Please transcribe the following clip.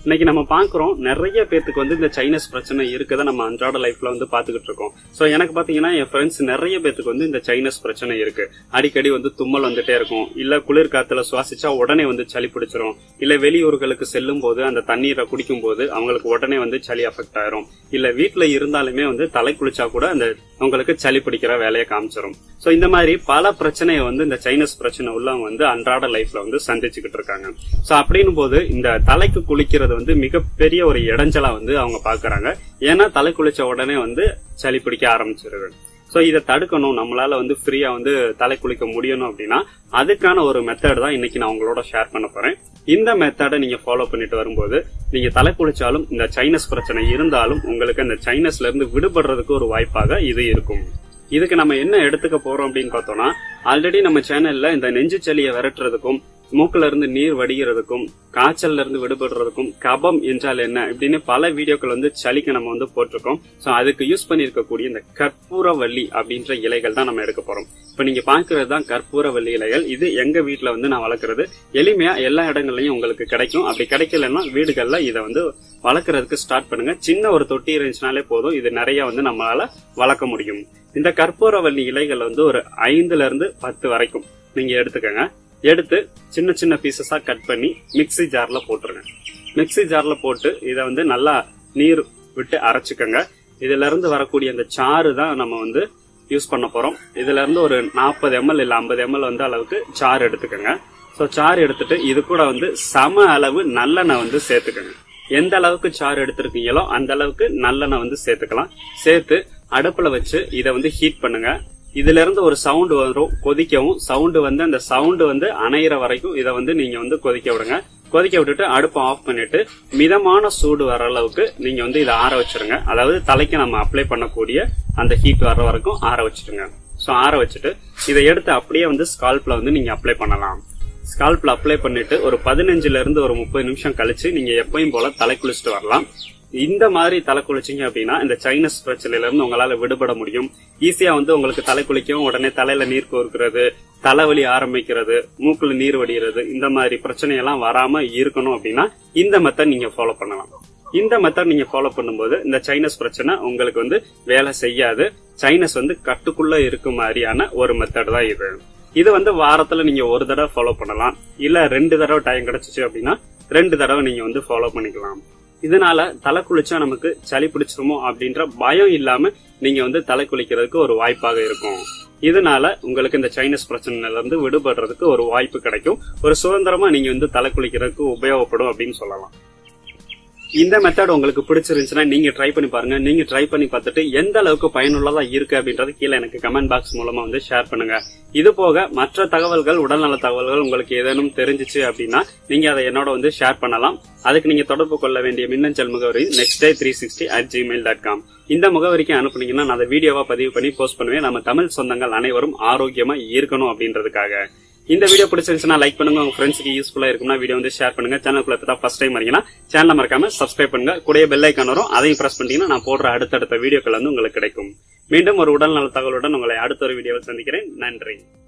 இன்னைக்கு நம்ம பாக்குறோம் நிறைய பேத்துக்கு வந்து இந்த சைனஸ் பிரச்சனை இருக்குதை நம்ம அன்றாட லைஃப்ல வந்து பாத்துக்கிட்டு இருக்கோம் சோ எனக்கு பாத்தீங்கன்னா என் ஃப்ரெண்ட்ஸ் நிறைய பேத்துக்கு வந்து இந்த சைனஸ் பிரச்சனை இருக்கு அடிக்கடி வந்து தும்மல் வந்துட்டே இருக்கும் இல்ல குளிர் காத்துல சுவாசிச்சா உடனே வந்து சளி பிடிச்சிரும் இல்ல வெளியூர்களுக்கு செல்லும் போது அந்த தண்ணீரை குடிக்கும் போது அவங்களுக்கு உடனே வந்து சளி அஃபெக்ட் ஆயிரும் இல்ல வீட்டுல இருந்தாலுமே வந்து தலை குளிச்சா கூட அந்த அவங்களுக்கு சளி பிடிக்கிற வேலையை காமிச்சிரும் சோ இந்த மாதிரி பல பிரச்சனையை வந்து இந்த சைனஸ் பிரச்சனை உள்ளவங்க வந்து அன்றாட லைஃப்ல வந்து சந்திச்சுக்கிட்டு இருக்காங்க சோ அப்படின்னும் போது இந்த தலைக்கு குளிக்கிறது வந்து மிகப்பெரிய ஒரு இடைஞ்சலா வந்து அவங்க பாக்குறாங்க ஏன்னா தலை குளிச்ச உடனே வந்து சளி பிடிக்க ஆரம்பிச்சிருது சோ இதை தடுக்கணும் நம்மளால வந்து ஃப்ரீயா வந்து தலை குளிக்க முடியணும் அப்படின்னா அதுக்கான ஒரு மெத்தட் தான் இன்னைக்கு நான் உங்களோட ஷேர் பண்ண போறேன் இந்த மெத்தடை நீங்க ஃபாலோ பண்ணிட்டு வரும்போது நீங்க தலை குளிச்சாலும் இந்த சைனஸ் பிரச்சனை இருந்தாலும் உங்களுக்கு அந்த சைனஸ்ல இருந்து விடுபடுறதுக்கு ஒரு வாய்ப்பாக இது இருக்கும் இதுக்கு நம்ம என்ன எடுத்துக்க போறோம் அப்படின்னு பார்த்தோம்னா ஆல்ரெடி நம்ம சேனல்ல இந்த நெஞ்சு சளியை விரட்டுறதுக்கும் மூக்குல இருந்து நீர் வடிகிறதுக்கும் காய்ச்சல்ல இருந்து விடுபடுறதுக்கும் கபம் என்றால் என்ன இப்படின்னு பல வீடியோக்கள் வந்து சளிக்கு நம்ம வந்து போட்டிருக்கோம் சோ அதுக்கு யூஸ் பண்ணிருக்கக்கூடிய இந்த கற்பூரவள்ளி அப்படின்ற இலைகள் தான் நம்ம எடுக்க போறோம் இப்ப நீங்க பாக்குறது தான் கற்பூரவள்ளி இலைகள் இது எங்க வீட்டுல வந்து நான் வளர்க்கறது எளிமையா எல்லா இடங்கள்லயும் உங்களுக்கு கிடைக்கும் அப்படி கிடைக்கலன்னா வீடுகள்ல இதை வந்து வளர்க்கறதுக்கு ஸ்டார்ட் பண்ணுங்க சின்ன ஒரு தொட்டி இருந்துச்சுனாலே போதும் இது நிறைய வந்து நம்மளால வளர்க்க முடியும் இந்த கற்பூரவள்ளி இலைகள் வந்து ஒரு ஐந்துல இருந்து பத்து வரைக்கும் நீங்க எடுத்துக்கங்க எடுத்து சின்ன சின்ன பீசஸா கட் பண்ணி மிக்ஸி ஜார்ல போட்டுருங்க மிக்ஸி ஜார்ல போட்டு இதை வந்து நல்லா நீர் விட்டு அரைச்சுக்கோங்க இதுல இருந்து வரக்கூடிய அந்த சாறு தான் நம்ம வந்து யூஸ் பண்ண போறோம் இதுல இருந்து ஒரு நாற்பது எம்எல் இல்ல ஐம்பது எம்எல் வந்து அளவுக்கு சாறு எடுத்துக்கோங்க ஸோ சாறு எடுத்துட்டு இது கூட வந்து சம அளவு நல்லெண்ணெய் வந்து சேர்த்துக்கோங்க எந்த அளவுக்கு சாறு எடுத்திருக்கீங்களோ அந்த அளவுக்கு நல்லெண்ணெய் வந்து சேர்த்துக்கலாம் சேர்த்து அடுப்புல வச்சு இதை வந்து ஹீட் பண்ணுங்க இதுல இருந்து ஒரு சவுண்ட் வரும் கொதிக்கவும் சவுண்ட் வந்து அந்த சவுண்ட் வந்து அணையிற வரைக்கும் இதை வந்து நீங்க வந்து கொதிக்க விடுங்க கொதிக்க விட்டுட்டு அடுப்பை ஆஃப் பண்ணிட்டு மிதமான சூடு வர அளவுக்கு நீங்க வந்து இதை ஆற வச்சிருங்க அதாவது தலைக்கு நம்ம அப்ளை பண்ணக்கூடிய அந்த ஹீட் வர்ற வரைக்கும் ஆற வச்சிருங்க ஸோ ஆற வச்சுட்டு இதை எடுத்து அப்படியே வந்து ஸ்கால்ப்ல வந்து நீங்க அப்ளை பண்ணலாம் ஸ்கால்ப்ல அப்ளை பண்ணிட்டு ஒரு பதினஞ்சுல இருந்து ஒரு முப்பது நிமிஷம் கழிச்சு நீங்க எப்பயும் போல தலை குளிச்சுட்டு வரலாம் இந்த மாதிரி தலை குளிச்சிங்க அப்படின்னா இந்த சைனஸ் பிரச்சனையில இருந்து உங்களால விடுபட முடியும் ஈஸியா வந்து உங்களுக்கு தலை குளிக்கவும் உடனே தலையில நீர் கோர்க்கிறது தலைவலி ஆரம்பிக்கிறது மூக்குல நீர் வடிகிறது இந்த மாதிரி பிரச்சனை எல்லாம் வராம இருக்கணும் அப்படின்னா இந்த மெத்தட் நீங்க ஃபாலோ பண்ணலாம் இந்த மெத்தட் நீங்க ஃபாலோ பண்ணும்போது இந்த சைனஸ் பிரச்சனை உங்களுக்கு வந்து வேலை செய்யாது சைனஸ் வந்து கட்டுக்குள்ள இருக்க மாதிரியான ஒரு மெத்தட் தான் இது இது வந்து வாரத்துல நீங்க ஒரு தடவை ஃபாலோ பண்ணலாம் இல்ல ரெண்டு தடவை டைம் கிடைச்சிச்சு அப்படின்னா ரெண்டு தடவை நீங்க வந்து ஃபாலோ பண்ணிக்கலாம் இதனால தலை குளிச்சா நமக்கு சளி பிடிச்சிருமோ அப்படின்ற பயம் இல்லாம நீங்க வந்து தலை குளிக்கிறதுக்கு ஒரு வாய்ப்பாக இருக்கும் இதனால உங்களுக்கு இந்த சைனஸ் பிரச்சனைல இருந்து விடுபடுறதுக்கு ஒரு வாய்ப்பு கிடைக்கும் ஒரு சுதந்திரமா நீங்க வந்து தலை குளிக்கிறதுக்கு உபயோகப்படும் அப்படின்னு சொல்லலாம் இந்த மெத்தட் உங்களுக்கு பிடிச்சிருந்துச்சுன்னா நீங்க ட்ரை பண்ணி பாருங்க நீங்க ட்ரை பண்ணி பார்த்துட்டு எந்த அளவுக்கு பயனுள்ளதா இருக்கு அப்படின்றது கீழே எனக்கு கமெண்ட் பாக்ஸ் மூலமா வந்து ஷேர் பண்ணுங்க இது போக மற்ற தகவல்கள் உடல்நல தகவல்கள் உங்களுக்கு ஏதேனும் தெரிஞ்சிச்சு அப்படின்னா நீங்க அதை என்னோட வந்து ஷேர் பண்ணலாம் அதுக்கு நீங்க தொடர்பு கொள்ள வேண்டிய மின்னஞ்சல் முகவரி next day three sixty at Gmail dot com இந்த முகவரிக்கு அனுப்புனீங்கன்னா நான் அதை வீடியோவா பதிவு பண்ணி போஸ்ட் பண்ணுவேன் நம்ம தமிழ் சொந்தங்கள் அனைவரும் ஆரோக்கியமா இருக்கணும் அப்படின்றதுக்காக இந்த வீடியோ பிடிச்சிருந்துச்சுன்னா லைக் பண்ணுங்க உங்க ஃப்ரெண்ட்ஸ்க்கு யூஸ்ஃபுல்லா இருக்கும்னா வீடியோ வந்து ஷேர் பண்ணுங்க சேனலுக்குள்ள இப்போ ஃபர்ஸ்ட் டைம் வரீங்கன்னா சேனலை மறக்காம சப்ஸ்கிரைப் பண்ணுங்க கூடிய பெல் ஐக்கான் வரும் அதையும் பிரஸ் பண்ணிட்டீங்கன்னா நான் போடுற அடுத்தடுத்த வீடியோக்கள் வந்து உங்களுக்கு கிடைக்கும் மீண்டும் ஒரு உடல் நல தகவலுடன் உங்களை அடுத்த ஒரு வீடியோவில் சந்திக்கிறேன் நன்றி